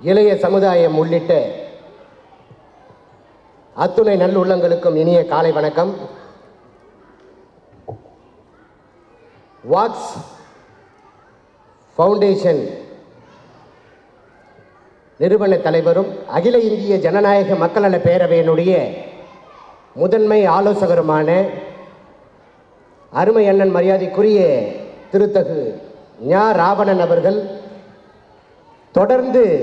இளைய சமுதாயம் உள்ளிட்ட அத்துணை நல்லுள்ளங்களுக்கும் இனிய காலை வணக்கம் வாக்ஸ் ஃபவுண்டேஷன் நிறுவன தலைவரும் அகில இந்திய ஜனநாயக மக்கள் நல பேரவையினுடைய முதன்மை ஆலோசகருமான அருமை அண்ணன் மரியாதைக்குரிய திருத்தகு ஞா ராவணன் அவர்கள் தொடர்ந்து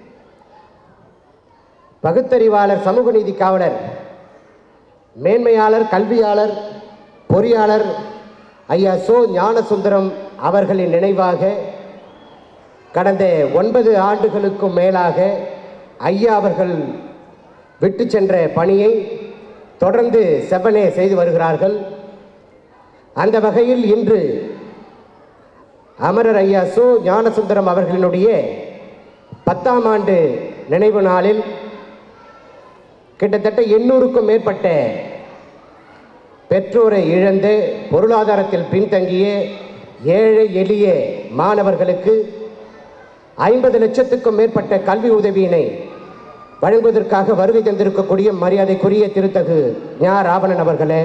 பகுத்தறிவாளர் சமூக நீதி காவலர் மேன்மையாளர் கல்வியாளர் பொறியாளர் ஐயா சோ ஞானசுந்தரம் அவர்களின் நினைவாக கடந்த ஒன்பது ஆண்டுகளுக்கும் மேலாக ஐயா அவர்கள் விட்டு சென்ற பணியை தொடர்ந்து செவ்வனே செய்து வருகிறார்கள் அந்த வகையில் இன்று அமரர் ஐயா சு ஞானசுந்தரம் அவர்களினுடைய பத்தாம் ஆண்டு நினைவு நாளில் கிட்டத்தட்ட எண்ணூறுக்கும் மேற்பட்ட பெற்றோரை இழந்து பொருளாதாரத்தில் பின்தங்கிய ஏழை எளிய மாணவர்களுக்கு ஐம்பது லட்சத்துக்கும் மேற்பட்ட கல்வி உதவியினை வழங்குவதற்காக வருகை தந்திருக்கக்கூடிய மரியாதைக்குரிய திருத்தகு ஞா ராவணன் அவர்களே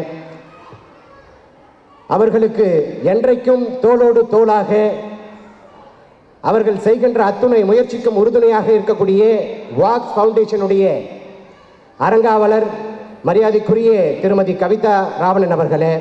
அவர்களுக்கு என்றைக்கும் தோளோடு தோளாக அவர்கள் செய்கின்ற அத்துணை முயற்சிக்கும் உறுதுணையாக இருக்கக்கூடிய வாக்ஸ் ஃபவுண்டேஷனுடைய அரங்காவலர் மரியாதைக்குரிய திருமதி கவிதா ராவணன் அவர்களே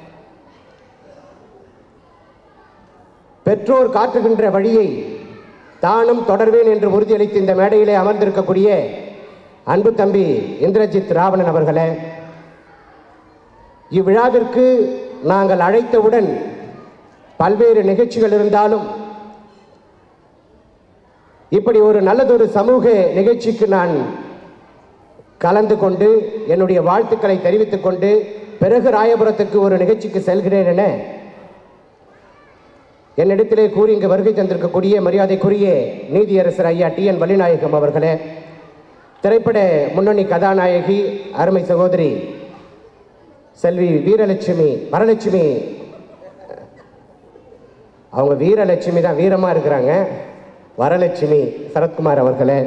பெற்றோர் காட்டுகின்ற வழியை தானும் தொடர்வேன் என்று உறுதியளித்து இந்த மேடையிலே அமர்ந்திருக்கக்கூடிய அன்பு தம்பி இந்திரஜித் ராவணன் அவர்களே இவ்விழாவிற்கு நாங்கள் அழைத்தவுடன் பல்வேறு நிகழ்ச்சிகள் இருந்தாலும் இப்படி ஒரு நல்லதொரு சமூக நிகழ்ச்சிக்கு நான் கலந்து கொண்டு என்னுடைய வாழ்த்துக்களை தெரிவித்துக் கொண்டு பிறகு ராயபுரத்துக்கு ஒரு நிகழ்ச்சிக்கு செல்கிறேன் என என்னிடத்திலே கூறி இங்கு வருகை தந்திருக்கக்கூடிய மரியாதைக்குரிய நீதியரசர் ஐயா டி என் வள்ளிநாயகம் அவர்களே திரைப்பட முன்னணி கதாநாயகி அருமை சகோதரி செல்வி வீரலட்சுமி வரலட்சுமி அவங்க வீரலட்சுமி தான் வீரமாக இருக்கிறாங்க வரலட்சுமி சரத்குமார் அவர்களே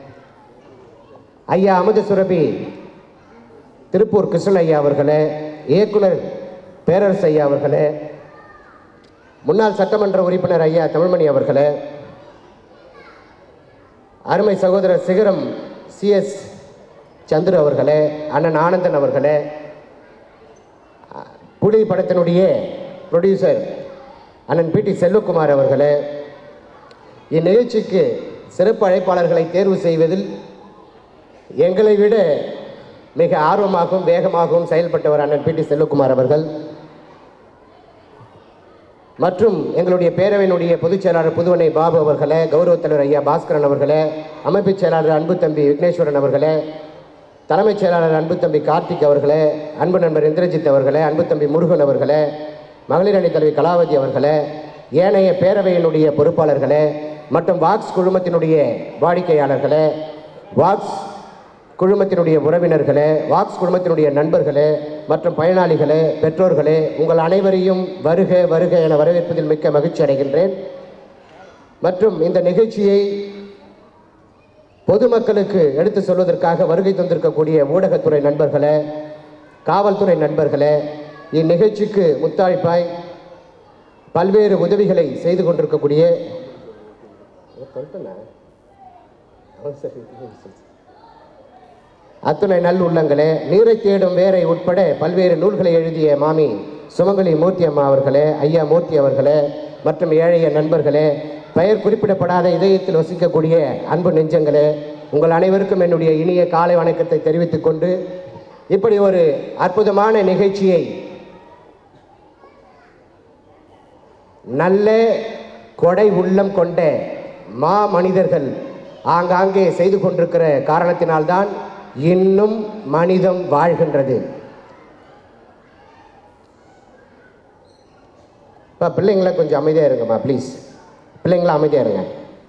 ஐயா அமுத சுரபி திருப்பூர் கிருஷ்ணன் ஐயா அவர்களே இயக்குனர் பேரரசு ஐயா அவர்களே முன்னாள் சட்டமன்ற உறுப்பினர் ஐயா தமிழ்மணி அவர்களே அருமை சகோதரர் சிகரம் சிஎஸ் சந்துரு அவர்களே அண்ணன் ஆனந்தன் அவர்களே புலி படத்தினுடைய ப்ரொடியூசர் அண்ணன் பி டி செல்வகுமார் அவர்களே இந்நிகழ்ச்சிக்கு சிறப்பு அழைப்பாளர்களை தேர்வு செய்வதில் எங்களை விட மிக ஆர்வமாகவும் வேகமாகவும் செயல்பட்டவர் அண்ணன் பி டி செல்வகுமார் அவர்கள் மற்றும் எங்களுடைய பேரவையினுடைய பொதுச் செயலாளர் புதுவனை பாபு அவர்களே கௌரவ தலைவர் ஐயா பாஸ்கரன் அவர்களே அமைப்புச் செயலாளர் அன்பு தம்பி விக்னேஸ்வரன் அவர்களே தலைமைச் செயலாளர் அன்பு தம்பி கார்த்திக் அவர்களே அன்பு நண்பர் இந்திரஜித் அவர்களே அன்பு தம்பி முருகன் அவர்களே மகளிர் அணி தலைவி கலாவதி அவர்களே ஏனைய பேரவையினுடைய பொறுப்பாளர்களே மற்றும் வாக்ஸ் குழுமத்தினுடைய வாடிக்கையாளர்களே வாக்ஸ் குழுமத்தினுடைய உறவினர்களே வாக்ஸ் குழுமத்தினுடைய நண்பர்களே மற்றும் பயனாளிகளே பெற்றோர்களே உங்கள் அனைவரையும் வருக வருக என வரவேற்பதில் மிக்க மகிழ்ச்சி அடைகின்றேன் மற்றும் இந்த நிகழ்ச்சியை பொதுமக்களுக்கு எடுத்து சொல்வதற்காக வருகை தந்திருக்கக்கூடிய ஊடகத்துறை நண்பர்களே காவல்துறை நண்பர்களே இந்நிகழ்ச்சிக்கு முத்தாய்ப்பாய் பல்வேறு உதவிகளை செய்து கொண்டிருக்கக்கூடிய சொல்லிட்டேனா? ஆ, சரி, சரி, சரி. அத்துணை நல்லுள்ளங்களே நீரை தேடும் வேரை உட்பட பல்வேறு நூல்களை எழுதிய மாமி சுமங்கலி மூர்த்தி அம்மா அவர்களே ஐயா மூர்த்தி அவர்களே மற்றும் ஏழைய நண்பர்களே பெயர் குறிப்பிடப்படாத இதயத்தில் வசிக்கக்கூடிய அன்பு நெஞ்சங்களே உங்கள் அனைவருக்கும் என்னுடைய இனிய காலை வணக்கத்தை தெரிவித்துக் கொண்டு இப்படி ஒரு அற்புதமான நிகழ்ச்சியை நல்ல கொடை உள்ளம் கொண்ட மா மனிதர்கள் ஆங்காங்கே செய்து கொண்டிருக்கிற காரணத்தினால்தான் இன்னும் மனிதம் வாழ்கின்றது இப்போ பிள்ளைங்கள கொஞ்சம் அமைதியாக இருங்கம்மா ப்ளீஸ் பிள்ளைங்கள அமைதியாக இருங்க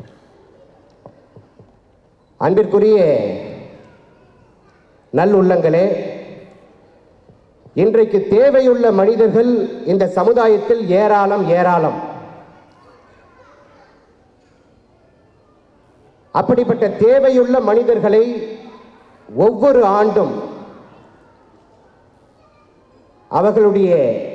அன்பிற்குரிய நல்லுள்ளங்களே இன்றைக்கு தேவையுள்ள மனிதர்கள் இந்த சமுதாயத்தில் ஏராளம் ஏராளம் அப்படிப்பட்ட தேவையுள்ள மனிதர்களை ஒவ்வொரு ஆண்டும் அவர்களுடைய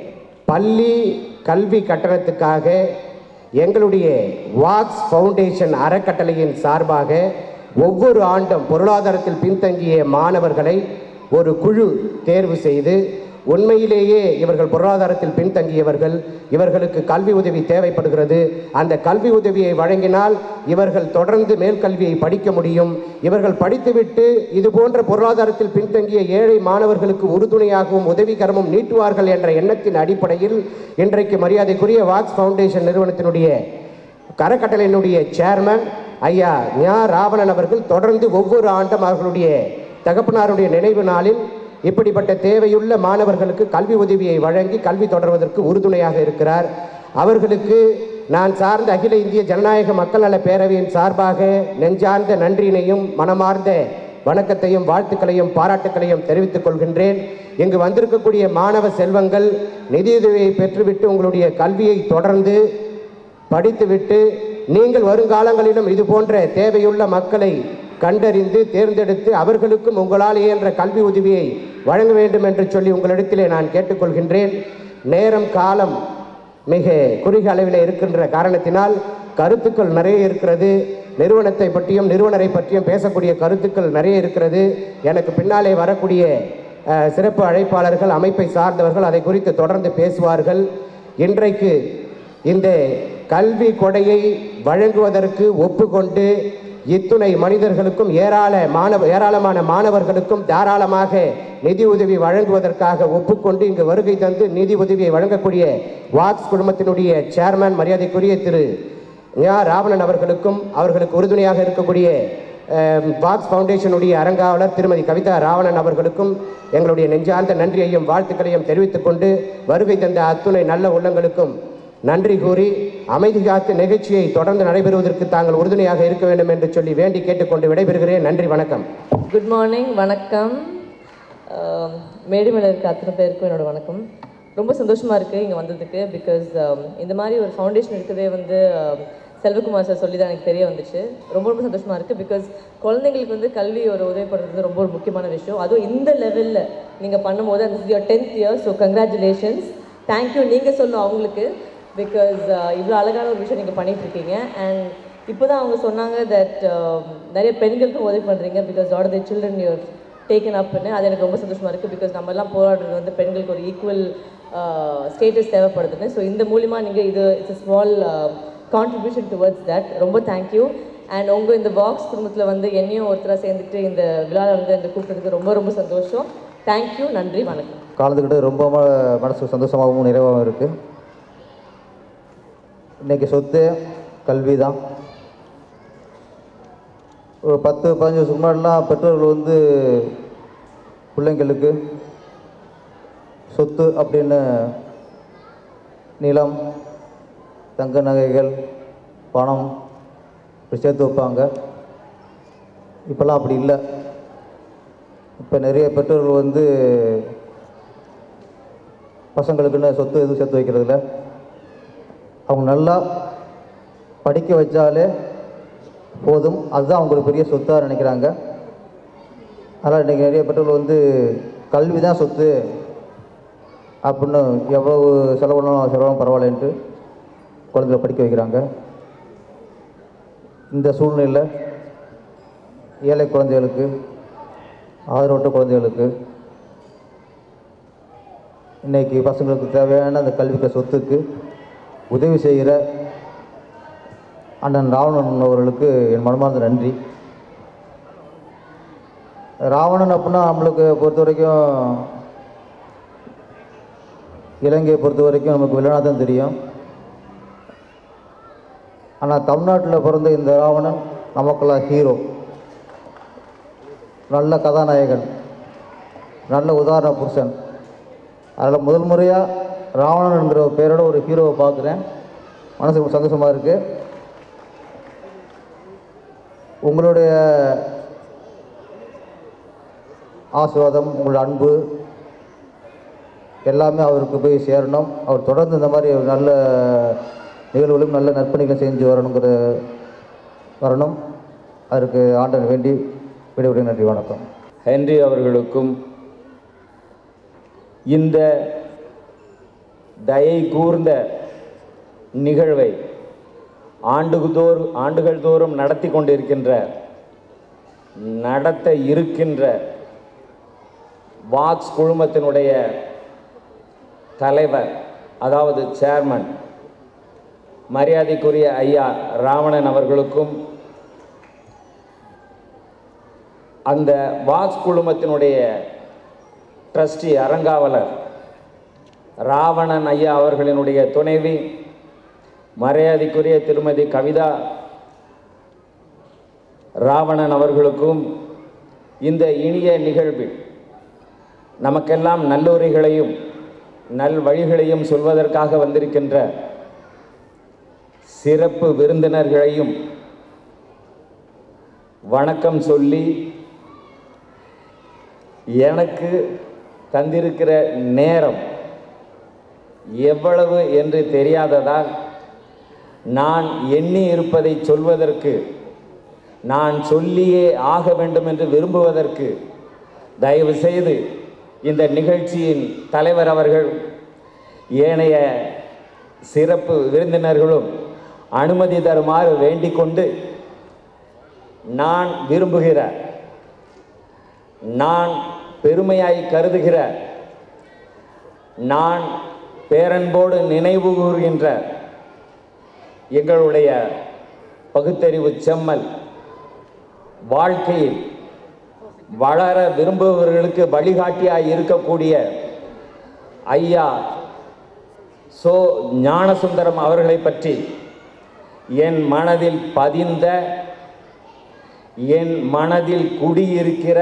பள்ளி கல்வி கட்டணத்துக்காக எங்களுடைய வாக்ஸ் ஃபவுண்டேஷன் அறக்கட்டளையின் சார்பாக ஒவ்வொரு ஆண்டும் பொருளாதாரத்தில் பின்தங்கிய மாணவர்களை ஒரு குழு தேர்வு செய்து உண்மையிலேயே இவர்கள் பொருளாதாரத்தில் பின்தங்கியவர்கள் இவர்களுக்கு கல்வி உதவி தேவைப்படுகிறது அந்த கல்வி உதவியை வழங்கினால் இவர்கள் தொடர்ந்து மேல்கல்வியை படிக்க முடியும் இவர்கள் படித்துவிட்டு இது போன்ற பொருளாதாரத்தில் பின்தங்கிய ஏழை மாணவர்களுக்கு உறுதுணையாகவும் உதவிகரமும் நீட்டுவார்கள் என்ற எண்ணத்தின் அடிப்படையில் இன்றைக்கு மரியாதைக்குரிய வாக்ஸ் ஃபவுண்டேஷன் நிறுவனத்தினுடைய கரக்கட்டளையினுடைய சேர்மன் ஐயா ஞா ராவணன் அவர்கள் தொடர்ந்து ஒவ்வொரு ஆண்டும் அவர்களுடைய தகப்பனாருடைய நினைவு நாளில் இப்படிப்பட்ட தேவையுள்ள மாணவர்களுக்கு கல்வி உதவியை வழங்கி கல்வி தொடர்வதற்கு உறுதுணையாக இருக்கிறார் அவர்களுக்கு நான் சார்ந்த அகில இந்திய ஜனநாயக மக்கள் நல பேரவையின் சார்பாக நெஞ்சார்ந்த நன்றியினையும் மனமார்ந்த வணக்கத்தையும் வாழ்த்துக்களையும் பாராட்டுக்களையும் தெரிவித்துக் கொள்கின்றேன் இங்கு வந்திருக்கக்கூடிய மாணவ செல்வங்கள் நிதியுதவியை பெற்றுவிட்டு உங்களுடைய கல்வியை தொடர்ந்து படித்துவிட்டு நீங்கள் வருங்காலங்களிலும் இது போன்ற தேவையுள்ள மக்களை கண்டறிந்து தேர்ந்தெடுத்து அவர்களுக்கும் உங்களால் இயன்ற கல்வி உதவியை வழங்க வேண்டும் என்று சொல்லி உங்களிடத்திலே நான் கேட்டுக்கொள்கின்றேன் நேரம் காலம் மிக குறுகிய அளவில் இருக்கின்ற காரணத்தினால் கருத்துக்கள் நிறைய இருக்கிறது நிறுவனத்தை பற்றியும் நிறுவனரை பற்றியும் பேசக்கூடிய கருத்துக்கள் நிறைய இருக்கிறது எனக்கு பின்னாலே வரக்கூடிய அஹ், சிறப்பு அழைப்பாளர்கள் அமைப்பை சார்ந்தவர்கள் அதை குறித்து தொடர்ந்து பேசுவார்கள் இன்றைக்கு இந்த கல்வி கொடையை வழங்குவதற்கு ஒப்புக்கொண்டு இத்துணை மனிதர்களுக்கும் ஏராள மாணவ ஏராளமான மாணவர்களுக்கும் தாராளமாக நிதி உதவி வழங்குவதற்காக ஒப்புக்கொண்டு இங்கு வருகை தந்து நிதி உதவியை வழங்கக்கூடிய வாக்ஸ் குடும்பத்தினுடைய சேர்மன் மரியாதைக்குரிய திரு ஞா ராவணன் அவர்களுக்கும் அவர்களுக்கு உறுதுணையாக இருக்கக்கூடிய அஹ், வாக்ஸ் ஃபவுண்டேஷனுடைய அரங்காவலர் திருமதி கவிதா ராவணன் அவர்களுக்கும் எங்களுடைய நெஞ்சார்ந்த நன்றியையும் வாழ்த்துக்களையும் தெரிவித்துக் கொண்டு வருகை தந்த அத்துணை நல்ல உள்ளங்களுக்கும் நன்றி கூறி அமைதி காத்து நிகழ்ச்சியை தொடர்ந்து நடைபெறுவதற்கு தாங்கள் உறுதுணையாக இருக்க வேண்டும் என்று சொல்லி வேண்டி கேட்டுக்கொண்டு விடைபெறுகிறேன் நன்றி வணக்கம் குட் மார்னிங் வணக்கம் ஆம், மேடை மேலே இருக்க அத்தனை பேருக்கும் என்னோட வணக்கம் ரொம்ப சந்தோஷமாக இருக்குது இங்கே வந்ததுக்கு பிகாஸ் இந்த மாதிரி ஒரு ஃபவுண்டேஷன் இருக்கதே வந்து ஆம், செல்வகுமார் சார் சொல்லி தான் எனக்கு தெரிய வந்துச்சு ரொம்ப ரொம்ப சந்தோஷமாக இருக்குது பிகாஸ் குழந்தைங்களுக்கு வந்து கல்வி ஒரு உதவி பண்ணுறது ரொம்ப ஒரு முக்கியமான விஷயம் அதுவும் இந்த லெவலில் நீங்கள் பண்ணும்போது அந்த your tenth year so congratulations thank you நீங்கள் சொல்லணும் அவங்களுக்கு பிகாஸ் இவ்வளோ அழகான ஒரு விஷயம் நீங்கள் பண்ணிட்டு இருக்கீங்க அண்ட் இப்போ தான் அவங்க சொன்னாங்க தட் நிறைய பெண்களுக்கும் உதவி பண்ணுறீங்க because at the children you're taken அப்னு அது எனக்கு ரொம்ப சந்தோஷமாக இருக்குது பிகாஸ் நம்ம எல்லாம் போராடுறது வந்து பெண்களுக்கு ஒரு ஈக்குவல் ஸ்டேட்டஸ் தேவைப்படுதுன்னு ஸோ இந்த மூலிமா நீங்கள் இது it's small contribution towards that ரொம்ப தேங்க்யூ அண்ட் உங்கள் இந்த பாக்ஸ் குடும்பத்தில் வந்து என்னையும் ஒருத்தராக சேர்ந்துட்டு இந்த விழாவில் வந்து இந்த கூப்பிட்டதுக்கு ரொம்ப ரொம்ப சந்தோஷம் தேங்க்யூ நன்றி வணக்கம் கலந்துக்கிட்டு ரொம்ப ம- மனசு சந்தோஷமாகவும் நிறைவாகவும் இருக்குது இன்றைக்கி சொத்து கல்வி தான் ஒரு பத்து பதினஞ்சு வருஷம் முன்னாடிலாம் பெற்றோர்கள் வந்து பிள்ளைங்களுக்கு சொத்து அப்படின்னு நிலம் தங்க நகைகள் பணம் இப்படி சேர்த்து வைப்பாங்க இப்போல்லாம் அப்படி இல்லை இப்போ நிறைய பெற்றோர்கள் வந்து பசங்களுக்குன்னு சொத்து எதுவும் சேர்த்து வைக்கிறதில்ல அவங்க நல்லா படிக்க வச்சாலே போதும் அதுதான் அவங்களுக்கு பெரிய சொத்தாக நினைக்கிறாங்க அதனால் இன்றைக்கி நிறைய பெற்றோர்கள் வந்து கல்வி தான் சொத்து அப்படின்னு எவ்வளவு செலவுனாலும் செலவும் பரவாயில்லன்ட்டு குழந்தைகளை படிக்க வைக்கிறாங்க இந்த சூழ்நிலையில் ஏழை குழந்தைகளுக்கு ஆதரவற்ற குழந்தைகளுக்கு இன்னைக்கு பசங்களுக்கு தேவையான அந்த கல்விக்க சொத்துக்கு உதவி செய்கிற அண்ணன் ராவணன் அவர்களுக்கு என் மனமார்ந்த நன்றி ராவணன் அப்படின்னா நம்மளுக்கு பொறுத்த வரைக்கும் இலங்கையை பொறுத்த வரைக்கும் நமக்கு வில்லனாக தெரியும் ஆனால் தமிழ்நாட்டில் பிறந்த இந்த ராவணன் நமக்கெல்லாம் ஹீரோ நல்ல கதாநாயகன் நல்ல உதாரண புருஷன் அதில் முதல் முறையாக ராவணன் என்கிற ஒரு பேரோட ஒரு ஹீரோவை பார்க்குறேன் மனசுக்கு சந்தோஷமாக இருக்குது உங்களுடைய ஆசீர்வாதம் உங்களோட அன்பு எல்லாமே அவருக்கு போய் சேரணும் அவர் தொடர்ந்து இந்த மாதிரி ஒரு நல்ல நிகழ்வுகளும் நல்ல நற்பணிகள் செஞ்சு வரணுங்கிற வரணும் அதற்கு ஆண்டவன் வேண்டி விடைபெறுகிறேன் நன்றி வணக்கம் ஹென்றி அவர்களுக்கும் இந்த தயை கூர்ந்த நிகழ்வை ஆண்டுதோறு ஆண்டுகள் தோறும் நடத்தி கொண்டிருக்கின்ற நடத்த இருக்கின்ற வாக்ஸ் குழுமத்தினுடைய தலைவர் அதாவது சேர்மன் மரியாதைக்குரிய ஐயா ராவணன் அவர்களுக்கும் அந்த வாக்ஸ் குழுமத்தினுடைய ட்ரஸ்டி அறங்காவலர் ராவணன் ஐயா அவர்களினுடைய துணைவி மரியாதைக்குரிய திருமதி கவிதா ராவணன் அவர்களுக்கும் இந்த இனிய நிகழ்வில் நமக்கெல்லாம் நல்லுரைகளையும் நல் வழிகளையும் சொல்வதற்காக வந்திருக்கின்ற சிறப்பு விருந்தினர்களையும் வணக்கம் சொல்லி எனக்கு தந்திருக்கிற நேரம் எவ்வளவு என்று தெரியாததால் நான் எண்ணி இருப்பதை சொல்வதற்கு நான் சொல்லியே ஆக வேண்டும் என்று விரும்புவதற்கு தயவு செய்து இந்த நிகழ்ச்சியின் தலைவர் அவர்கள் ஏனைய சிறப்பு விருந்தினர்களும் அனுமதி தருமாறு வேண்டிக் கொண்டு நான் விரும்புகிற நான் பெருமையாய் கருதுகிற நான் பேரன்போடு நினைவு கூறுகின்ற எங்களுடைய பகுத்தறிவு செம்மல் வாழ்க்கையில் வளர விரும்புபவர்களுக்கு வழிகாட்டியாய் இருக்கக்கூடிய ஐயா சோ ஞானசுந்தரம் அவர்களை பற்றி என் மனதில் பதிந்த என் மனதில் குடியிருக்கிற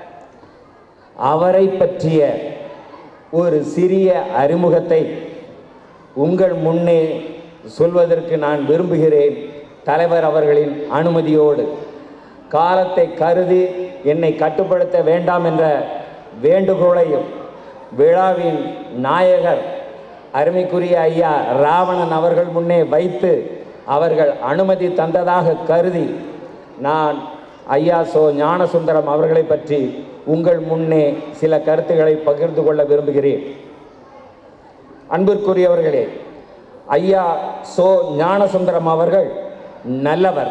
அவரை பற்றிய ஒரு சிறிய அறிமுகத்தை உங்கள் முன்னே சொல்வதற்கு நான் விரும்புகிறேன் தலைவர் அவர்களின் அனுமதியோடு காலத்தை கருதி என்னை கட்டுப்படுத்த வேண்டாம் என்ற வேண்டுகோளையும் விழாவின் நாயகர் அருமைக்குரிய ஐயா ராவணன் அவர்கள் முன்னே வைத்து அவர்கள் அனுமதி தந்ததாக கருதி நான் ஐயா சோ ஞானசுந்தரம் அவர்களை பற்றி உங்கள் முன்னே சில கருத்துக்களை பகிர்ந்து கொள்ள விரும்புகிறேன் அன்பிற்குரியவர்களே ஐயா சோ ஞானசுந்தரம் அவர்கள் நல்லவர்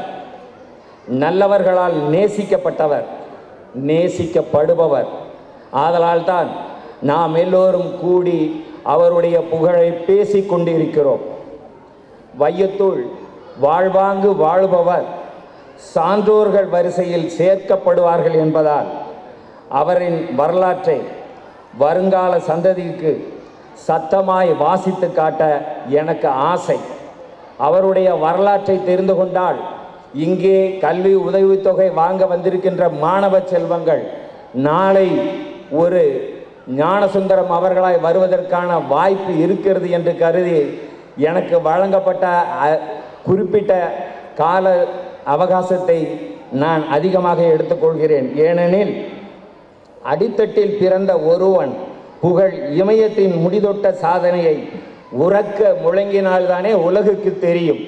நல்லவர்களால் நேசிக்கப்பட்டவர் நேசிக்கப்படுபவர் ஆதலால் தான் நாம் எல்லோரும் கூடி அவருடைய புகழை பேசிக் கொண்டிருக்கிறோம் வையத்துள் வாழ்வாங்கு வாழ்பவர் சான்றோர்கள் வரிசையில் சேர்க்கப்படுவார்கள் என்பதால் அவரின் வரலாற்றை வருங்கால சந்ததிக்கு சத்தமாய் வாசித்து காட்ட எனக்கு ஆசை அவருடைய வரலாற்றை தெரிந்து கொண்டால் இங்கே கல்வி உதவித்தொகை வாங்க வந்திருக்கின்ற மாணவ செல்வங்கள் நாளை ஒரு ஞானசுந்தரம் அவர்களாய் வருவதற்கான வாய்ப்பு இருக்கிறது என்று கருதி எனக்கு வழங்கப்பட்ட அ- குறிப்பிட்ட கால அவகாசத்தை நான் அதிகமாக எடுத்துக்கொள்கிறேன் ஏனெனில் அடித்தட்டில் பிறந்த ஒருவன் புகழ் இமயத்தின் முடிதொட்ட சாதனையை உறக்க முழங்கினால்தானே உலகுக்கு தெரியும்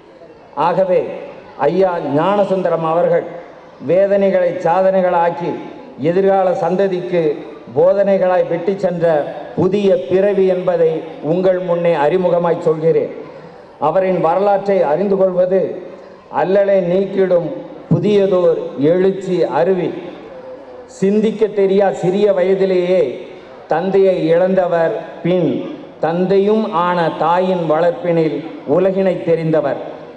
ஆகவே ஐயா ஞானசுந்தரம் அவர்கள் வேதனைகளை சாதனைகளாக்கி எதிர்கால சந்ததிக்கு போதனைகளாய் வெட்டி சென்ற புதிய பிறவி என்பதை உங்கள் முன்னே அறிமுகமாய் சொல்கிறேன் அவரின் வரலாற்றை அறிந்து கொள்வது அல்லலை நீக்கிடும் புதியதோர் எழுச்சி அருவி சிந்திக்க தெரியா சிறிய வயதிலேயே தந்தையை இழந்தவர் பின் தந்தையும் ஆன தாயின் வளர்ப்பினில் உலகினை தெரிந்தவர்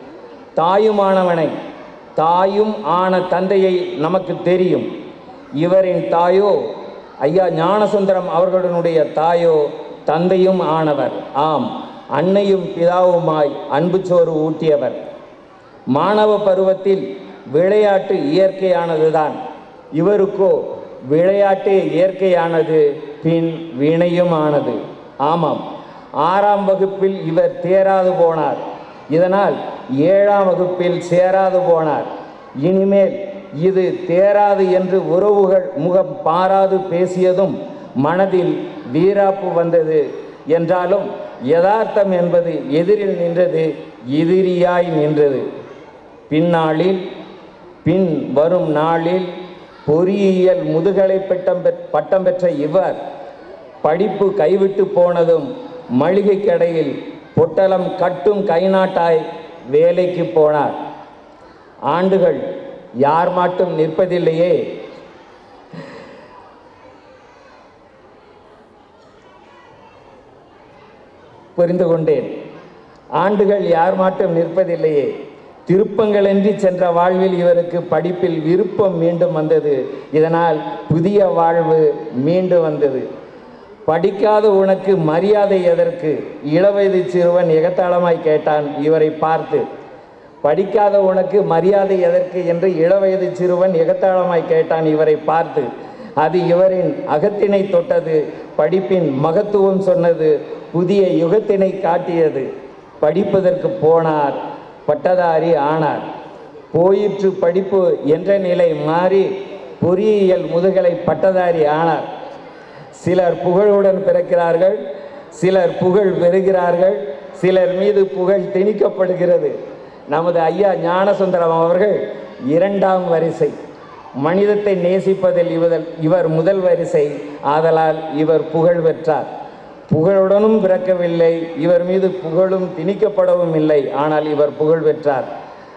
தாயுமானவனை தாயும் ஆன தந்தையை நமக்கு தெரியும் இவரின் தாயோ ஐயா ஞானசுந்தரம் அவர்களுடைய தாயோ தந்தையும் ஆனவர் ஆம் அன்னையும் பிதாவுமாய் அன்புச்சோறு ஊட்டியவர் மாணவ பருவத்தில் விளையாட்டு இயற்கையானதுதான் இவருக்கோ விளையாட்டே இயற்கையானது பின் வினையுமானது ஆமாம் ஆறாம் வகுப்பில் இவர் தேராது போனார் இதனால் ஏழாம் வகுப்பில் சேராது போனார் இனிமேல் இது தேராது என்று உறவுகள் முகம் பாராது பேசியதும் மனதில் வீராப்பு வந்தது என்றாலும் யதார்த்தம் என்பது எதிரில் நின்றது எதிரியாய் நின்றது பின்னாளில் பின் வரும் நாளில் பொறியியல் முதுகலை பட்டம் பெற் பட்டம் பெற்ற இவர் படிப்பு கைவிட்டு போனதும் மளிகை கடையில் பொட்டலம் கட்டும் கைநாட்டாய் வேலைக்கு போனார் ஆண்டுகள் யார் மாட்டும் நிற்பதில்லையே புரிந்து கொண்டேன் ஆண்டுகள் யார் மாட்டும் நிற்பதில்லையே திருப்பங்களின்றி சென்ற வாழ்வில் இவருக்கு படிப்பில் விருப்பம் மீண்டும் வந்தது இதனால் புதிய வாழ்வு மீண்டும் வந்தது படிக்காத உனக்கு மரியாதை எதற்கு இளவயது சிறுவன் எகத்தாளமாய் கேட்டான் இவரை பார்த்து படிக்காத உனக்கு மரியாதை எதற்கு என்று இளவயது சிறுவன் எகத்தாளமாய் கேட்டான் இவரை பார்த்து அது இவரின் அகத்தினை தொட்டது படிப்பின் மகத்துவம் சொன்னது புதிய யுகத்தினை காட்டியது படிப்பதற்கு போனார் பட்டதாரி ஆனார் போயிற்று படிப்பு என்ற நிலை மாறி பொறியியல் முதுகலை பட்டதாரி ஆனார் சிலர் புகழுடன் பிறக்கிறார்கள் சிலர் புகழ் பெறுகிறார்கள் சிலர் மீது புகழ் திணிக்கப்படுகிறது நமது ஐயா ஞானசுந்தரம் அவர்கள் இரண்டாம் வரிசை மனிதத்தை நேசிப்பதில் இவர் இவர் முதல் வரிசை ஆதலால் இவர் புகழ் பெற்றார் புகழுடனும் பிறக்கவில்லை இவர் மீது புகழும் திணிக்கப்படவும் இல்லை ஆனால் இவர் புகழ் பெற்றார்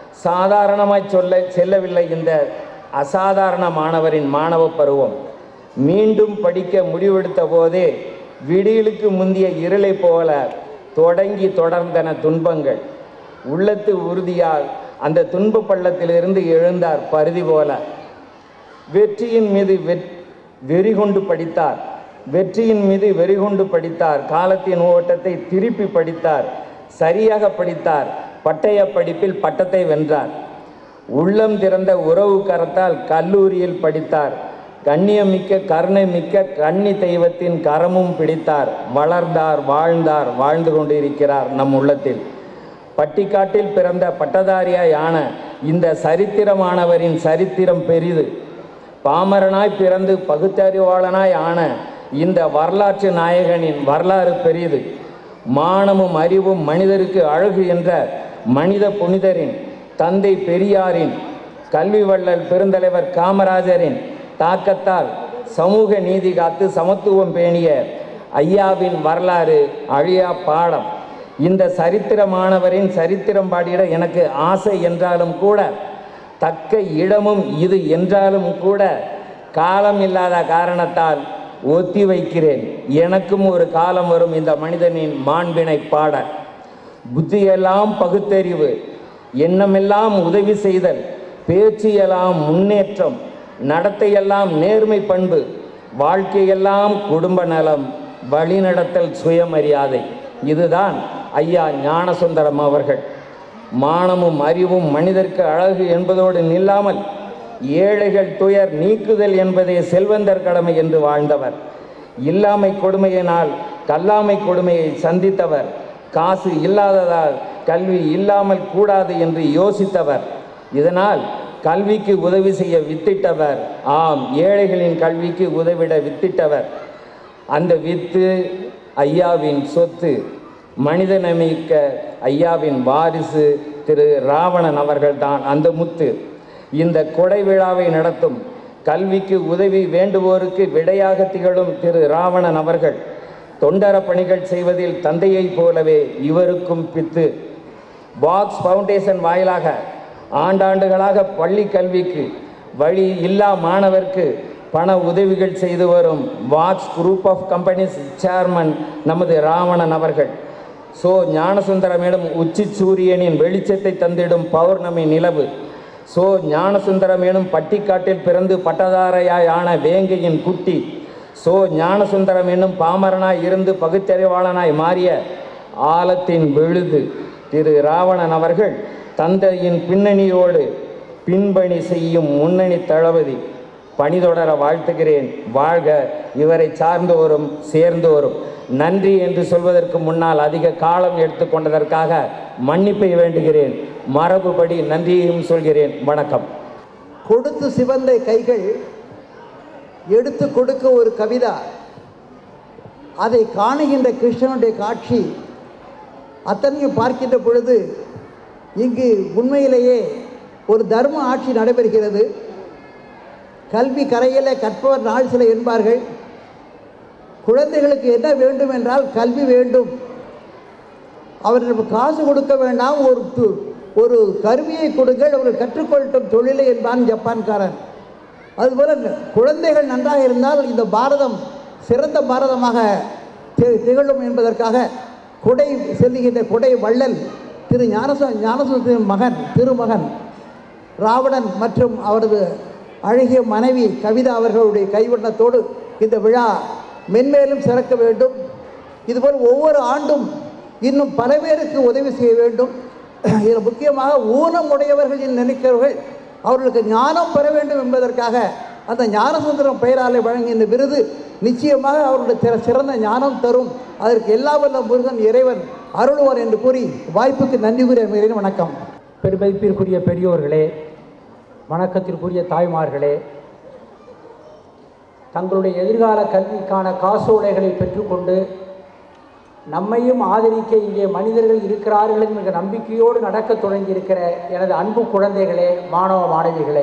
சாதாரணமாய் சொல்ல செல்லவில்லை இந்த அசாதாரண மாணவரின் மாணவ பருவம் மீண்டும் படிக்க முடிவெடுத்த போதே விடியலுக்கு முந்திய இருளை போல தொடங்கி தொடர்ந்தன துன்பங்கள் உள்ளத்து உறுதியால் அந்த துன்ப பள்ளத்திலிருந்து எழுந்தார் பருதி போல வெற்றியின் மீது வெற்- வெறி கொண்டு படித்தார் வெற்றியின் மீது வெறி கொண்டு படித்தார் காலத்தின் ஓட்டத்தை திருப்பி படித்தார் சரியாக படித்தார் பட்டய படிப்பில் பட்டத்தை வென்றார் உள்ளம் திறந்த உறவு கரத்தால் கல்லூரியில் படித்தார் கண்ணியமிக்க கருணை மிக்க கன்னி தெய்வத்தின் கரமும் பிடித்தார் வளர்ந்தார் வாழ்ந்தார் வாழ்ந்து கொண்டிருக்கிறார் நம் உள்ளத்தில் பட்டிக்காட்டில் பிறந்த பட்டதாரியாய் ஆன இந்த சரித்திரமானவரின் சரித்திரம் பெரிது பாமரனாய் பிறந்து பகுத்தறிவாளனாய் ஆன இந்த வரலாற்று நாயகனின் வரலாறு பெரியது மானமும் அறிவும் மனிதருக்கு அழகு என்ற மனித புனிதரின் தந்தை பெரியாரின் கல்வி வள்ளல் பெருந்தலைவர் காமராஜரின் தாக்கத்தால் சமூக நீதி காத்து சமத்துவம் பேணிய ஐயாவின் வரலாறு அழியா பாடம் இந்த சரித்திரமானவரின் சரித்திரம் பாடிட எனக்கு ஆசை என்றாலும் கூட தக்க இடமும் இது என்றாலும் கூட காலம் இல்லாத காரணத்தால் ஒத்தி வைக்கிறேன் எனக்கும் ஒரு காலம் வரும் இந்த மனிதனின் மாண்பினை பாட புத்தியெல்லாம் பகுத்தறிவு எண்ணமெல்லாம் உதவி செய்தல் பேச்சியெல்லாம் முன்னேற்றம் நடத்தையெல்லாம் நேர்மை பண்பு வாழ்க்கையெல்லாம் குடும்ப நலம் வழிநடத்தல் சுயமரியாதை இதுதான் ஐயா ஞானசுந்தரம் அவர்கள் மானமும் அறிவும் மனிதர்க்கு அழகு என்பதோடு நில்லாமல் ஏழைகள் துயர் நீக்குதல் என்பதே செல்வந்தர் கடமை என்று வாழ்ந்தவர் இல்லாமை கொடுமையினால் கல்லாமை கொடுமையை சந்தித்தவர் காசு இல்லாததால் கல்வி இல்லாமல் கூடாது என்று யோசித்தவர் இதனால் கல்விக்கு உதவி செய்ய வித்திட்டவர் ஆம் ஏழைகளின் கல்விக்கு உதவிட வித்திட்டவர் அந்த வித்து ஐயாவின் சொத்து மனிதநமிக்க ஐயாவின் வாரிசு திரு ராவணன் அவர்கள்தான் அந்த முத்து இந்த கொடை விழாவை நடத்தும் கல்விக்கு உதவி வேண்டுவோருக்கு விடையாக திகழும் திரு ராவணன் அவர்கள் தொண்டர பணிகள் செய்வதில் தந்தையைப் போலவே இவருக்கும் பித்து பாக்ஸ் ஃபவுண்டேஷன் வாயிலாக ஆண்டாண்டுகளாக பள்ளி கல்விக்கு வழி இல்லா மாணவர்க்கு பண உதவிகள் செய்து வரும் Vax group of companies chairman நமது ராவணன் அவர்கள் சோ ஞானசுந்தரமிடம் உச்சி சூரியனின் வெளிச்சத்தை தந்திடும் பௌர்ணமி நிலவு சோ ஞானசுந்தரம் எனும் பட்டிக்காட்டில் பிறந்து பட்டதாரையாய் ஆன வேங்கையின் குட்டி சோ ஞானசுந்தரம் என்னும் பாமரனாய் இருந்து பகுத்தறிவாளனாய் மாறிய ஆலத்தின் விழுது திரு ராவணன் அவர்கள் தந்தையின் பின்னணியோடு பின்பணி செய்யும் முன்னணி தளபதி பணிதொடர வாழ்த்துகிறேன் வாழ்க இவரை சார்ந்தோரும் சேர்ந்தோரும் நன்றி என்று சொல்வதற்கு முன்னால் அதிக காலம் எடுத்துக்கொண்டதற்காக மன்னிப்பை வேண்டுகிறேன் மரபுபடி நன்றியையும் சொல்கிறேன் வணக்கம் கொடுத்து சிவந்த கைகள் எடுத்து கொடுக்க ஒரு கவிதா அதை காணுகின்ற கிருஷ்ணனுடைய காட்சி அத்தனையும் பார்க்கின்ற பொழுது இங்கு உண்மையிலேயே ஒரு தர்ம ஆட்சி நடைபெறுகிறது கல்வி கரையிலே கற்பவர் நாள் சில என்பார்கள் குழந்தைகளுக்கு என்ன வேண்டும் என்றால் கல்வி வேண்டும் அவர்களுக்கு காசு கொடுக்க வேண்டாம் ஒரு து- ஒரு கருவியை கொடுங்கள் அவர்கள் கற்றுக்கொள்ளட்டும் தொழிலை என்பான் ஜப்பான்காரன் அதுபோல குழந்தைகள் நன்றாக இருந்தால் இந்த பாரதம் சிறந்த பாரதமாக தி- திகழும் என்பதற்காக கொடை செல்லுகின்ற கொடை வள்ளல் திரு ஞானச ஞானசுத்தின் மகன் திருமகன் ராவணன் மற்றும் அவரது அழகிய மனைவி கவிதா அவர்களுடைய கைவண்ணத்தோடு இந்த விழா மென்மேலும் சிறக்க வேண்டும் இதுபோல் ஒவ்வொரு ஆண்டும் இன்னும் பல பேருக்கு உதவி செய்ய வேண்டும் இதில் முக்கியமாக ஊனம் உடையவர்கள் என்று நினைக்கிறவர்கள் அவர்களுக்கு ஞானம் பெற வேண்டும் என்பதற்காக அந்த ஞானசுந்தரம் பெயராலே வழங்கிய இந்த விருது நிச்சயமாக அவர்களுடைய சிற- சிறந்த ஞானம் தரும் அதற்கு எல்லா வல்ல முருகன் இறைவன் அருள்வார் என்று கூறி வாய்ப்புக்கு நன்றி கூறிய அமைகிறேன் வணக்கம் பெருமதிப்பிற்குரிய பெரியோர்களே வணக்கத்திற்குரிய தாய்மார்களே தங்களுடைய எதிர்கால கல்விக்கான காசோலைகளை பெற்றுக்கொண்டு நம்மையும் ஆதரிக்க இங்கே மனிதர்கள் இருக்கிறார்கள் என்கிற நம்பிக்கையோடு நடக்கத் தொடங்கியிருக்கிற எனது அன்பு குழந்தைகளே மாணவ மாணவிகளே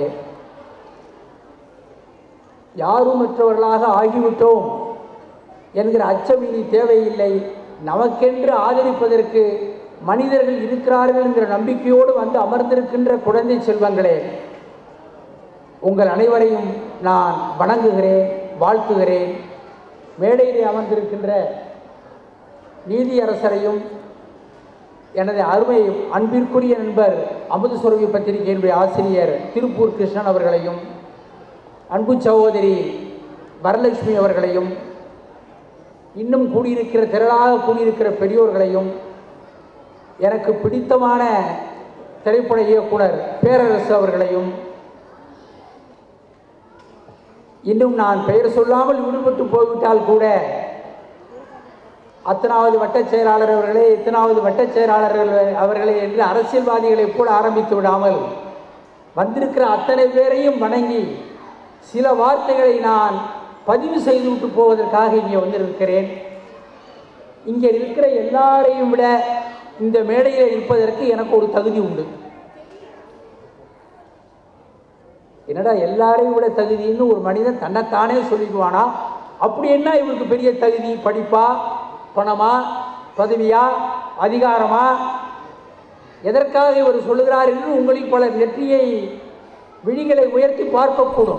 யாருமற்றவர்களாக ஆகிவிட்டோம் என்கிற அச்சம் இனி தேவையில்லை நமக்கென்று ஆதரிப்பதற்கு மனிதர்கள் இருக்கிறார்கள் என்கிற நம்பிக்கையோடு வந்து அமர்ந்திருக்கின்ற குழந்தை செல்வங்களே உங்கள் அனைவரையும் நான் வணங்குகிறேன் வாழ்த்துகிறேன் மேடையிலே அமர்ந்திருக்கின்ற நீதியரசரையும் எனது அருமை அன்பிற்குரிய நண்பர் அமுதசுரவி பத்திரிகையினுடைய ஆசிரியர் திருப்பூர் கிருஷ்ணன் அவர்களையும் அன்பு சகோதரி வரலட்சுமி அவர்களையும் இன்னும் கூடியிருக்கிற திரளாக கூடியிருக்கிற பெரியோர்களையும் எனக்கு பிடித்தமான திரைப்பட இயக்குனர் பேரரசு அவர்களையும் இன்னும் நான் பெயர் சொல்லாமல் விடுபட்டு போய்விட்டால் கூட அத்தனாவது வட்டச் செயலாளர் அவர்களே இத்தனாவது வட்டச் செயலாளர்கள் அவர்களே என்று அரசியல்வாதிகளை கூட ஆரம்பித்து விடாமல் வந்திருக்கிற அத்தனை பேரையும் வணங்கி சில வார்த்தைகளை நான் பதிவு செய்துவிட்டு போவதற்காக இங்கே வந்திருக்கிறேன் இங்கே இருக்கிற எல்லாரையும் விட இந்த மேடையில் இருப்பதற்கு எனக்கு ஒரு தகுதி உண்டு என்னடா எல்லாரையும் விட தகுதின்னு ஒரு மனிதன் தன்னைத்தானே சொல்லிக்குவானா அப்படி என்ன இவருக்கு பெரிய தகுதி படிப்பா பணமா பதவியா அதிகாரமா எதற்காக இவர் சொல்லுகிறார் என்று உங்களில் பலர் நெற்றியை விழிகளை உயர்த்தி பார்க்கக்கூடும்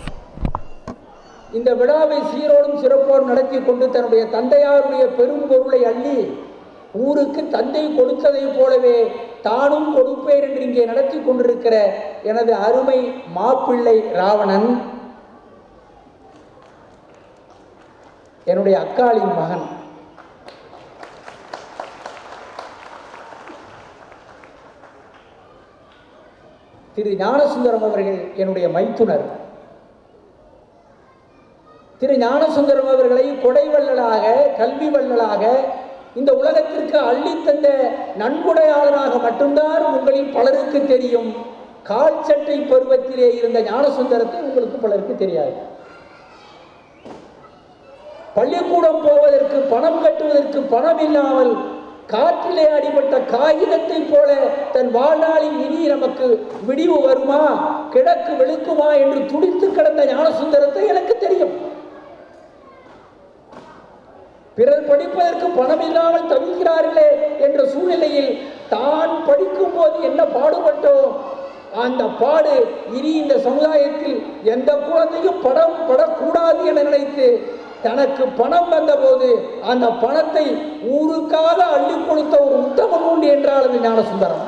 இந்த விழாவை சீரோடும் சிறப்போடும் நடத்தி கொண்டு தன்னுடைய தந்தையாருடைய பெரும் பொருளை அள்ளி ஊருக்கு தந்தை கொடுத்ததைப் போலவே தானும் கொடுப்பேன் என்று இங்கே நடத்தி கொண்டிருக்கிற எனது அருமை மாப்பிள்ளை ராவணன் என்னுடைய அக்காளின் மகன் திரு ஞானசுந்தரம் அவர்கள் என்னுடைய மைத்துனர் திரு ஞானசுந்தரம் அவர்களை கொடை வள்ளலாக கல்வி வள்ளலாக இந்த உலகத்திற்கு அள்ளித்தந்த நன்கொடையாளராக மட்டும்தான் உங்களில் பலருக்கு தெரியும் கால் சட்டை பருவத்திலே இருந்த ஞானசுந்தரத்தை உங்களுக்கு பலருக்கு தெரியாது பள்ளிக்கூடம் போவதற்கு பணம் கட்டுவதற்கு பணம் இல்லாமல் காற்றிலே அடிபட்ட காகிதத்தை போல தன் வாழ்நாளில் இனி நமக்கு விடிவு வருமா கிழக்கு வெளுக்குமா என்று துடித்து கிடந்த ஞானசுந்தரத்தை எனக்கு தெரியும் பிறர் படிப்பதற்கு பணம் இல்லாமல் தவிக்கிறார்களே என்ற சூழ்நிலையில் தான் படிக்கும் போது என்ன பாடுபட்டோம் அந்த பாடு இனி இந்த சமுதாயத்தில் எந்த குழந்தையும் படம் படக்கூடாது என நினைத்து தனக்கு பணம் வந்தபோது அந்த பணத்தை ஊருக்காக அள்ளி கொடுத்த ஒரு உத்தமன் உண்டு என்றால் அது ஞானசுந்தரம்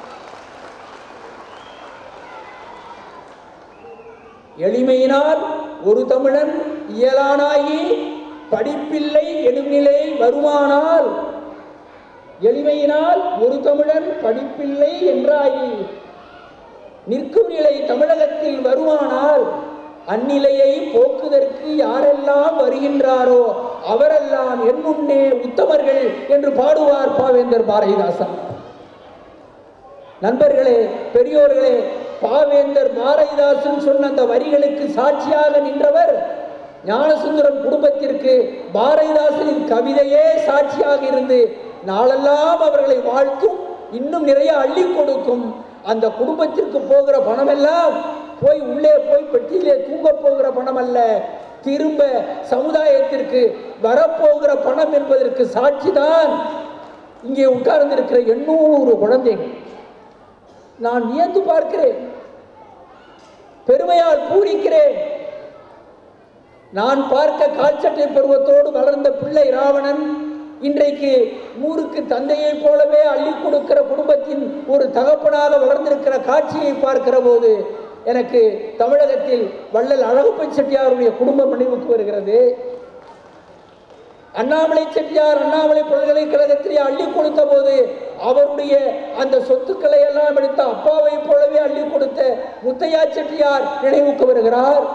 எளிமையினால் ஒரு தமிழன் இயலானாயி படிப்பில்லை எனும்நிலை வருமானால் எளிமையினால் ஒரு தமிழன் படிப்பில்லை என்றாயி நிற்கும் நிலை தமிழகத்தில் வருமானால் அந்நிலையை போக்குதற்கு யாரெல்லாம் வருகின்றாரோ அவரெல்லாம் என் முன்னே உத்தமர்கள் என்று பாடுவார் பாவேந்தர் பாரதிதாசன் நண்பர்களே பெரியோர்களே பாவேந்தர் பாரதிதாசன் சொன்ன அந்த வரிகளுக்கு சாட்சியாக நின்றவர் ஞானசுந்தரம் குடும்பத்திற்கு பாரதிதாசனின் கவிதையே சாட்சியாக இருந்து நாளெல்லாம் அவர்களை வாழ்த்தும் இன்னும் நிறைய அள்ளி கொடுக்கும் அந்த குடும்பத்திற்கு போகிற பணமெல்லாம் போய் உள்ளே போய் பெட்டியிலே தூங்க போகிற பணம் அல்ல திரும்ப சமுதாயத்திற்கு வரப்போகிற பணம் என்பதற்கு சாட்சிதான் இங்கே உட்கார்ந்திருக்கிற எண்ணூறு குழந்தைகள் நான் வியந்து பார்க்கிறேன் பெருமையால் பூரிக்கிறேன் நான் பார்க்க கால்சட்டை பருவத்தோடு வளர்ந்த பிள்ளை ராவணன் இன்றைக்கு ஊருக்கு தந்தையைப் போலவே அள்ளி கொடுக்கிற குடும்பத்தின் ஒரு தகப்பனாக வளர்ந்திருக்கிற காட்சியை பார்க்கிற போது எனக்கு தமிழகத்தில் வள்ளல் அழகுப்பை செட்டியாருடைய குடும்பம் நினைவுக்கு வருகிறது அண்ணாமலை செட்டியார் அண்ணாமலை பல்கலைக்கழகத்திலே அள்ளி கொடுத்த போது அவருடைய அந்த சொத்துக்களை எல்லாம் எடுத்த அப்பாவை போலவே அள்ளி கொடுத்த முத்தையா செட்டியார் நினைவுக்கு வருகிறார்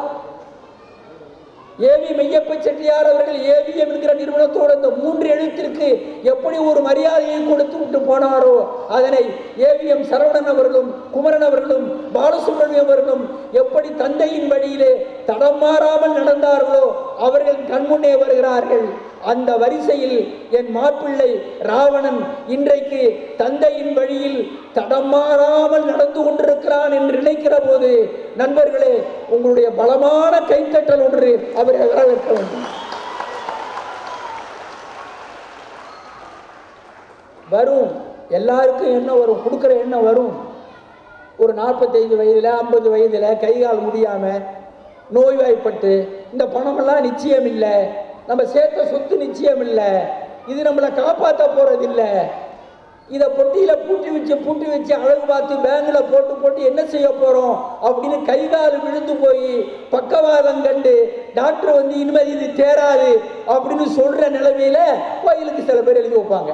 ஏவி மெய்யப்ப செட்டியார் அவர்கள் ஏவிஎம் என்கிற நிறுவனத்தோடு அந்த மூன்று எழுத்திற்கு எப்படி ஒரு மரியாதையை கொடுத்து விட்டு போனாரோ அதனை ஏவிஎம் சரவணன் அவர்களும் குமரன் அவர்களும் பாலசுப்ரமணியம் அவர்களும் எப்படி தந்தையின் வழியிலே தடம் மாறாமல் நடந்தார்களோ அவர்கள் கண்முன்னே வருகிறார்கள் அந்த வரிசையில் என் மாப்பிள்ளை ராவணன் இன்றைக்கு தந்தையின் வழியில் தடம் மாறாமல் நடந்து கொண்டிருக்கிறான் என்று நினைக்கிற போது நண்பர்களே உங்களுடைய பலமான கைத்தட்டல் ஒன்று அவரை வரவேற்க வேண்டும் வரும் எல்லாருக்கும் என்ன வரும் கொடுக்குற எண்ணம் வரும் ஒரு நாற்பத்தைந்து வயதில் ஐம்பது வயதில் கை கால் முடியாமல் நோய்வாய்ப்பட்டு இந்த பணமெல்லாம் நிச்சயம் இல்லை நம்ம சேர்த்த சொத்து நிச்சயம் இல்லை இது நம்மளை காப்பாற்ற போகிறதில்லை இதை பொட்டியில் பூட்டி வச்சு பூட்டி வச்சு அழகு பார்த்து பேங்கில் போட்டு போட்டு என்ன செய்ய போகிறோம் அப்படின்னு கை கால் விழுந்து போய் பக்கவாதம் கண்டு டாக்டர் வந்து இனிமேல் இது தேராது அப்படின்னு சொல்கிற நிலைமையில கோயிலுக்கு சில பேர் எழுதி வைப்பாங்க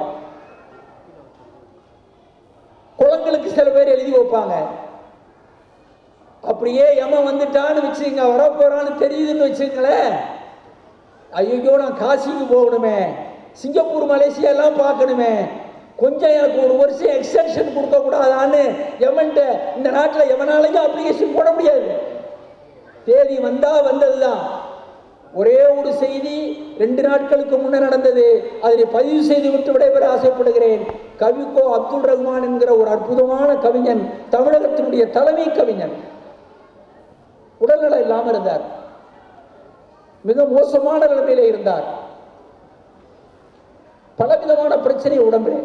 குளங்களுக்கு சில பேர் எழுதி வைப்பாங்க அப்படியே எமன் வந்துட்டான்னு வச்சுங்க வரப்போறான்னு தெரியுதுன்னு வச்சுங்களேன் ஐயோ நான் காசிக்கு போகணுமே சிங்கப்பூர் மலேசியா எல்லாம் பார்க்கணுமே கொஞ்சம் எனக்கு ஒரு வருஷம் எக்ஸ்டென்ஷன் கொடுக்க கூடாதான்னு எவன்ட்ட இந்த நாட்டில் எவனாலையும் அப்ளிகேஷன் போட முடியாது தேதி வந்தா வந்ததுதான் ஒரே ஒரு செய்தி ரெண்டு நாட்களுக்கு முன்னர் நடந்தது அதை பதிவு செய்து விட்டு விடைபெற ஆசைப்படுகிறேன் கவிக்கோ அப்துல் ரஹ்மான் என்கிற ஒரு அற்புதமான கவிஞன் தமிழகத்தினுடைய தலைமை கவிஞன் உடல்நலம் இல்லாமல் இருந்தார் மிக மோசமான நிலைமையில இருந்தார் பலவிதமான பிரச்சனை உடம்பிலே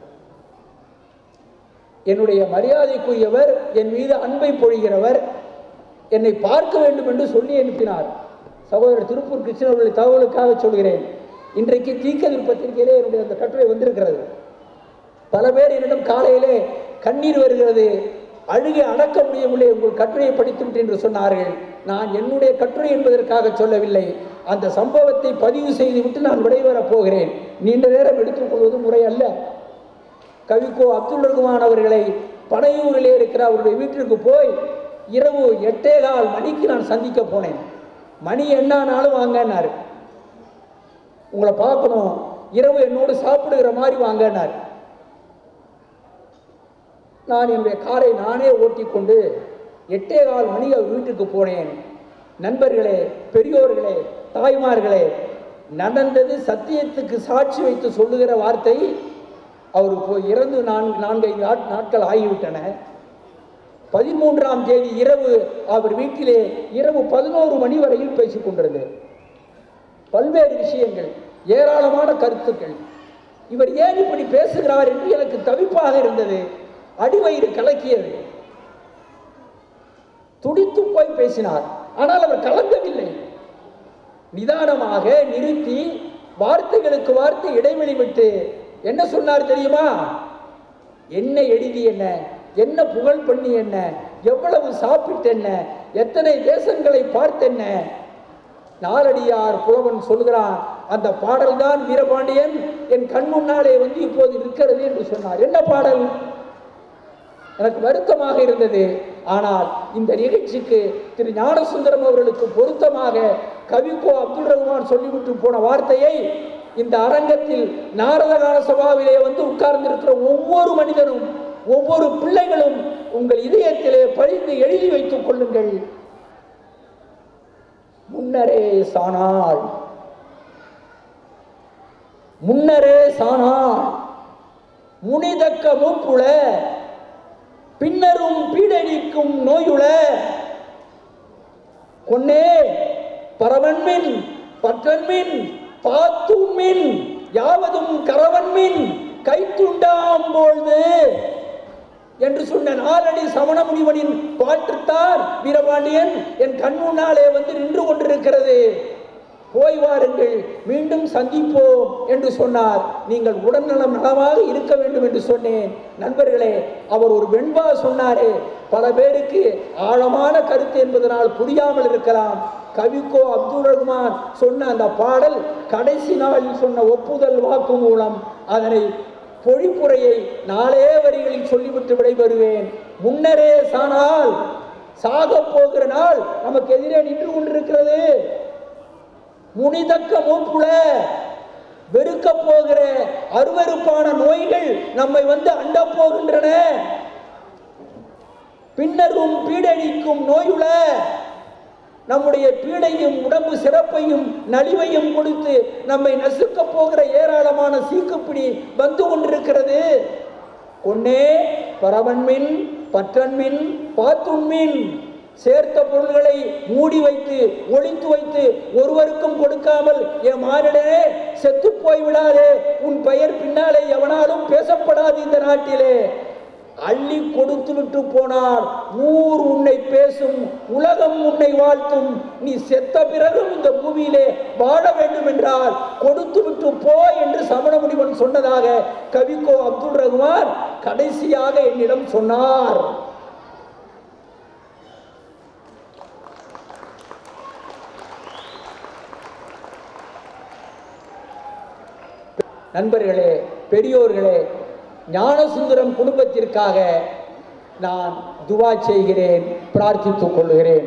என்னுடைய மரியாதைக்குரியவர் என் மீது அன்பை பொழிகிறவர் என்னை பார்க்க வேண்டும் என்று சொல்லி அனுப்பினார் சகோதரர் திருப்பூர் கிருஷ்ணன் அவர்களை தகவலுக்காக சொல்கிறேன் இன்றைக்கு தீக்கதிர் பத்திரிகையிலே என்னுடைய அந்த கட்டுரை வந்திருக்கிறது பல பேர் என்னிடம் காலையிலே கண்ணீர் வருகிறது அழுகை அடக்க முடியவில்லை உங்கள் கட்டுரையை படித்துவிட்டு என்று சொன்னார்கள் நான் என்னுடைய கட்டுரை என்பதற்காக சொல்லவில்லை அந்த சம்பவத்தை பதிவு செய்துவிட்டு நான் விடைபெறப் போகிறேன் நீண்ட நேரம் எடுத்துக்கொள்வது முறை அல்ல கவிக்கோ அப்துல் ரகுமான் அவர்களை பனையூரிலே இருக்கிற அவருடைய வீட்டிற்கு போய் இரவு எட்டே கால் மணிக்கு நான் சந்திக்க போனேன் மணி என்னானாலும் வாங்கன்னாரு உங்களை பார்க்கணும் இரவு என்னோடு சாப்பிடுகிற மாதிரி வாங்கன்னாரு நான் என்னுடைய காரை நானே ஓட்டிக்கொண்டு எட்டே கால் மணி அவர் வீட்டுக்கு போனேன் நண்பர்களே பெரியோர்களே தாய்மார்களே நடந்தது சத்தியத்துக்கு சாட்சி வைத்து சொல்லுகிற வார்த்தை அவர் போய் இறந்து நான்கு நான்கைந்து நாட்- நாட்கள் ஆகிவிட்டன பதிமூன்றாம் தேதி இரவு அவர் வீட்டிலே இரவு பதினோரு மணி வரையில் பேசிக் கொண்டிருந்தேன் பல்வேறு விஷயங்கள் ஏராளமான கருத்துக்கள் இவர் ஏன் இப்படி பேசுகிறார் என்று எனக்கு தவிப்பாக இருந்தது அடிவயிறு கலக்கியது துடித்து போய் பேசினார் ஆனால் அவர் கலங்கவில்லை நிதானமாக நிறுத்தி வார்த்தைகளுக்கு வார்த்தை இடைவெளி விட்டு என்ன சொன்னார் தெரியுமா என்ன எழுதி என்ன என்ன புகழ் பண்ணி என்ன எவ்வளவு சாப்பிட்டென்ன எத்தனை தேசங்களை பார்த்தென்ன நாலடியார் புலவன் சொல்கிறான் அந்த பாடல்தான் வீரபாண்டியன் என் கண் முன்னாலே வந்து இப்போது இருக்கிறது என்று சொன்னார் என்ன பாடல் எனக்கு வருத்தமாக இருந்தது ஆனால் இந்த நிகழ்ச்சிக்கு திரு ஞானசுந்தரம் அவர்களுக்கு பொருத்தமாக கவிக்கோ அப்துல் ரஹ்மான் சொல்லிவிட்டு போன வார்த்தையை இந்த அரங்கத்தில் நாரதகால சபாவிலே வந்து உட்கார்ந்திருக்கிற ஒவ்வொரு மனிதனும் ஒவ்வொரு பிள்ளைகளும் உங்கள் இதயத்திலே பழிந்து எழுதி வைத்துக் கொள்ளுங்கள் முன்னரே சானால் முன்னரே சானால் முனிதக்க மூப்புல பின்னரும் பீடழிக்கும் நோயுள கொன்னே பரவன்மின் பற்றன்மின் பாத்துண்மின் யாவதும் கரவன்மின் கைத்துண்டாம் பொழுது என்று சொன்ன நாலடி சமண முனிவனின் பாட்டுத்தான் வீரபாண்டியன் என் கண் முன்னாலே வந்து நின்று கொண்டிருக்கிறது போய் வாருங்கள் மீண்டும் சந்திப்போம் என்று சொன்னார் நீங்கள் உடல்நலம் நலமாக இருக்க வேண்டும் என்று சொன்னேன் நண்பர்களே அவர் ஒரு வெண்பா சொன்னாரே பல பேருக்கு ஆழமான கருத்து என்பதனால் புரியாமல் இருக்கலாம் கவிக்கோ அப்துல் ரஹ்மான் சொன்ன அந்த பாடல் கடைசி நாளில் சொன்ன ஒப்புதல் வாக்கு மூலம் அதனை பொழிப்புரையை நாளே வரிகளில் சொல்லிவிட்டு விடைபெறுவேன் முன்னரே சானால் சாகப் போகிற நாள் நமக்கு எதிரே நின்று கொண்டிருக்கிறது முனிதக்க மூப்புல வெறுக்க போகிற அருவருப்பான நோய்கள் நம்மை வந்து அண்டப் போகின்றன பின்னரும் பீடழிக்கும் நோயுள நம்முடைய பீடையும் உடம்பு சிறப்பையும் நலிவையும் கொடுத்து நம்மை நசுக்கப் போகிற ஏராளமான சீக்குப்பிடி வந்து கொண்டிருக்கிறது கொன்னே பரவன்மின் பற்றன்மின் பாத்துண்மின் சேர்த்த பொருள்களை மூடி வைத்து ஒளித்து வைத்து ஒருவருக்கும் கொடுக்காமல் என் மானிடனே செத்து போய் விடாதே உன் பெயர் பின்னாலே எவனாலும் பேசப்படாது இந்த நாட்டிலே அள்ளி கொடுத்து விட்டு போனார் ஊர் உன்னை பேசும் உலகம் உன்னை வாழ்த்தும் நீ செத்த பிறகும் இந்த பூமியிலே வாழ வேண்டும் என்றால் கொடுத்து விட்டு போ என்று சமண முனிவன் சொன்னதாக கவிக்கோ அப்துல் ரஹ்மான் கடைசியாக என்னிடம் சொன்னார் நண்பர்களே பெரியோர்களே ஞானசுந்தரம் குடும்பத்திற்காக நான் துவா செய்கிறேன் பிரார்த்தித்துக் கொள்கிறேன்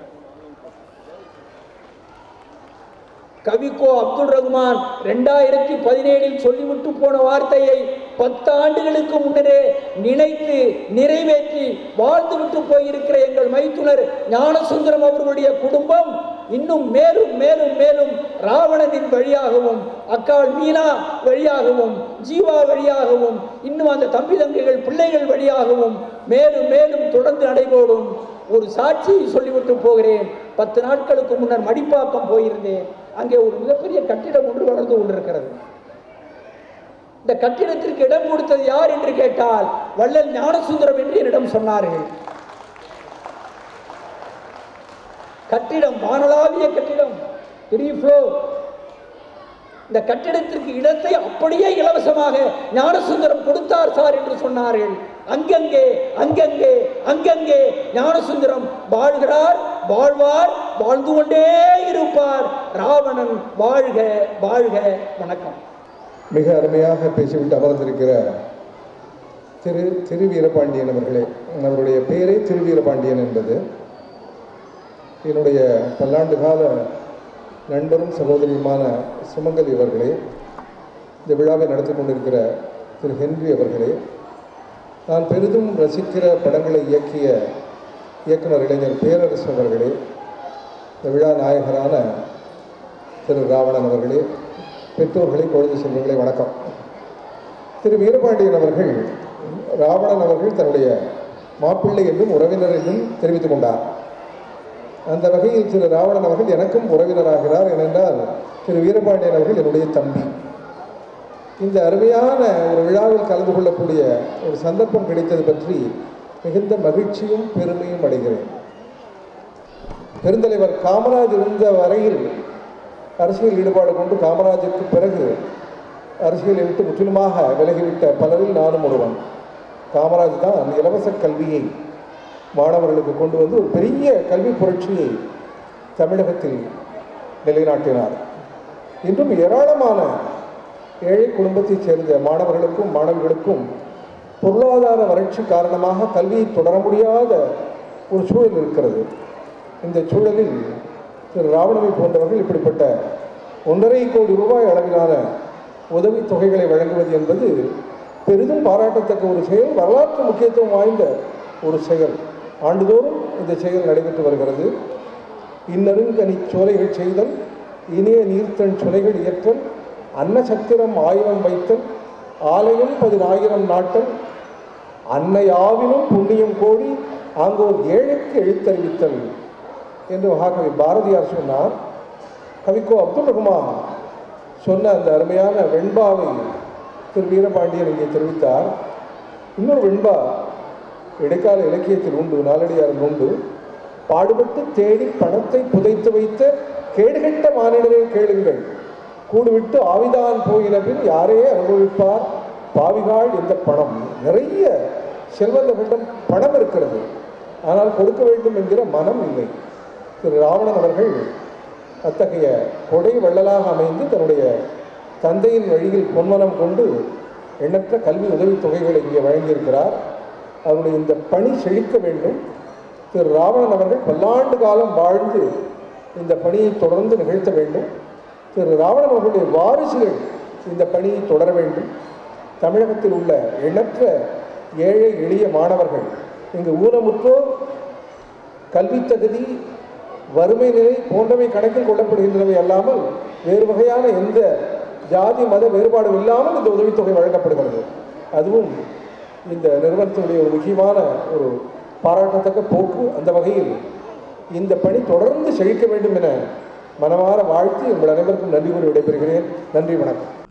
கவிக்கோ அப்துல் ரஹ்மான் ரெண்டாயிரத்தி பதினேழில் சொல்லிவிட்டு போன வார்த்தையை பத்து ஆண்டுகளுக்கு முன்னரே நினைத்து நிறைவேற்றி வாழ்ந்துவிட்டு போயிருக்கிற எங்கள் மைத்துனர் ஞானசுந்தரம் அவர்களுடைய குடும்பம் இன்னும் மேலும் மேலும் மேலும் ராவணனின் வழியாகவும் அக்காள் மீனா வழியாகவும் ஜீவா வழியாகவும் இன்னும் அந்த தம்பி தங்கைகள் பிள்ளைகள் வழியாகவும் மேலும் மேலும் தொடர்ந்து நடைபோடும் ஒரு சாட்சியை சொல்லிவிட்டு போகிறேன் பத்து நாட்களுக்கு முன்னர் மடிப்பாக்கம் போயிருந்தேன் அங்கே ஒரு மிகப்பெரிய கட்டிடம் ஒன்று வளர்ந்து கொண்டிருக்கிறது இந்த கட்டிடத்திற்கு இடம் கொடுத்தது யார் என்று கேட்டால் வள்ளல் ஞானசுந்தரம் என்று என்னிடம் சொன்னார்கள் கட்டிடம் வானளாவிய கட்டிடம் த்ரீ ஃப்ளோர் இந்த கட்டிடத்திற்கு இடத்தை அப்படியே இலவசமாக ஞானசுந்தரம் கொடுத்தார் சார் என்று சொன்னார்கள் அங்கங்கே அங்கங்கே அங்கங்கே ஞானசுந்தரம் வாழ்கிறார் வாழ்வார் வாழ்ந்து கொண்டே இருப்பார் ராவணன் வாழ்க வாழ்க வணக்கம் மிக அருமையாக பேசிவிட்டு அமர்ந்திருக்கிற திரு திருவீரபாண்டியன் அவர்களே அவருடைய பெயரே திருவீரபாண்டியன் என்பது என்னுடைய பல்லாண்டு கால நண்பரும் சகோதரியுமான சுமங்கலி அவர்களே இந்த விழாவை நடத்தி கொண்டிருக்கிற திரு ஹென்றி அவர்களே நான் பெரிதும் ரசிக்கிற படங்களை இயக்கிய இயக்குனர் இளைஞர் பேரரசு அவர்களே இந்த விழா நாயகரான திரு ராவணன் அவர்களே பெற்றோர்களே குழந்தை செல்வங்களே வணக்கம் திரு வீரபாண்டியன் அவர்கள் ராவணன் அவர்கள் தன்னுடைய மாப்பிள்ளை என்றும் உறவினர் என்றும் தெரிவித்துக் கொண்டார் அந்த வகையில் திரு ராவணன் அவர்கள் எனக்கும் உறவினராகிறார் ஏனென்றால் திரு வீரபாண்டியன் அவர்கள் என்னுடைய தம்பி இந்த அருமையான ஒரு விழாவில் கலந்து கொள்ளக்கூடிய ஒரு சந்தர்ப்பம் கிடைத்தது பற்றி மிகுந்த மகிழ்ச்சியும் பெருமையும் அடைகிறேன் பெருந்தலைவர் காமராஜ் இருந்த வரையில் அரசியல் ஈடுபாடு கொண்டு காமராஜருக்கு பிறகு அரசியலை விட்டு முற்றிலுமாக விலகிவிட்ட பலரில் நானும் ஒருவன் காமராஜ் தான் இலவச கல்வியை மாணவர்களுக்கு கொண்டு வந்து ஒரு பெரிய கல்வி புரட்சியை தமிழகத்தில் நிலைநாட்டினார் இன்றும் ஏராளமான ஏழை குடும்பத்தைச் சேர்ந்த மாணவர்களுக்கும் மாணவிகளுக்கும் பொருளாதார வறட்சி காரணமாக கல்வியை தொடர முடியாத ஒரு சூழல் இருக்கிறது இந்த சூழலில் திரு ராவணனை போன்றவர்கள் இப்படிப்பட்ட ஒன்றரை கோடி ரூபாய் அளவிலான உதவித் தொகைகளை வழங்குவது என்பது பெரிதும் பாராட்டத்தக்க ஒரு செயல் வரலாற்று முக்கியத்துவம் வாய்ந்த ஒரு செயல் ஆண்டுதோறும் இந்த செயல் நடைபெற்று வருகிறது இன்னருங்கனி சோலைகள் செய்தல் இனிய நீர்த்தன் சுனைகள் இயற்றல் அன்னசத்திரம் ஆயிரம் வைத்தல் ஆலயம் பதினாயிரம் நாட்டல் அன்னையாவிலும் புண்ணியம் கோடி ஆங்கோர் ஏழைக்கு எழுத்தறிவித்தல் என்று மகாகவி பாரதியார் சொன்னார் கவிக்கோ அப்துல் ரஹ்மான் சொன்ன அந்த அருமையான வெண்பாவை திரு வீரபாண்டியன் இங்கே தெரிவித்தார் இன்னொரு வெண்பா இடைக்கால இலக்கியத்தில் உண்டு நாளடியாரில் உண்டு பாடுபட்டு தேடி பணத்தை புதைத்து வைத்த கேடுகெட்ட மானிடரை கேளுங்கள் கூடுவிட்டு ஆவிதான் போயின பின் யாரே அனுபவிப்பார் பாவிகாள் இந்த பணம் நிறைய செல்வந்தர்களிடம் பணம் இருக்கிறது ஆனால் கொடுக்க வேண்டும் என்கிற மனம் இல்லை திரு ராவணன் அவர்கள் அத்தகைய கொடை வள்ளலாக அமைந்து தன்னுடைய தந்தையின் வழியில் பொன்மனம் கொண்டு எண்ணற்ற கல்வி உதவித் தொகைகளை இங்கே வழங்கியிருக்கிறார் அவருடைய இந்த பணி செழிக்க வேண்டும் திரு ராவணன் அவர்கள் பல்லாண்டு காலம் வாழ்ந்து இந்த பணியை தொடர்ந்து நிகழ்த்த வேண்டும் திரு ராவணன் அவர்களுடைய வாரிசுகள் இந்த பணியை தொடர வேண்டும் தமிழகத்தில் உள்ள எண்ணற்ற ஏழை எளிய மாணவர்கள் இங்கு ஊனமுற்றோர் கல்வி தகுதி வறுமை நிலை போன்றவை கணக்கில் கொள்ளப்படுகின்றவை அல்லாமல் வேறு வகையான எந்த ஜாதி மத வேறுபாடும் இல்லாமல் இந்த உதவித்தொகை வழங்கப்படுகிறது அதுவும் இந்த நிறுவனத்தினுடைய ஒரு முக்கியமான ஒரு பாராட்டத்தக்க போக்கு அந்த வகையில் இந்த பணி தொடர்ந்து செழிக்க வேண்டும் என மனமாற வாழ்த்தி உங்கள் அனைவருக்கும் நன்றி கூறி விடைபெறுகிறேன் நன்றி வணக்கம்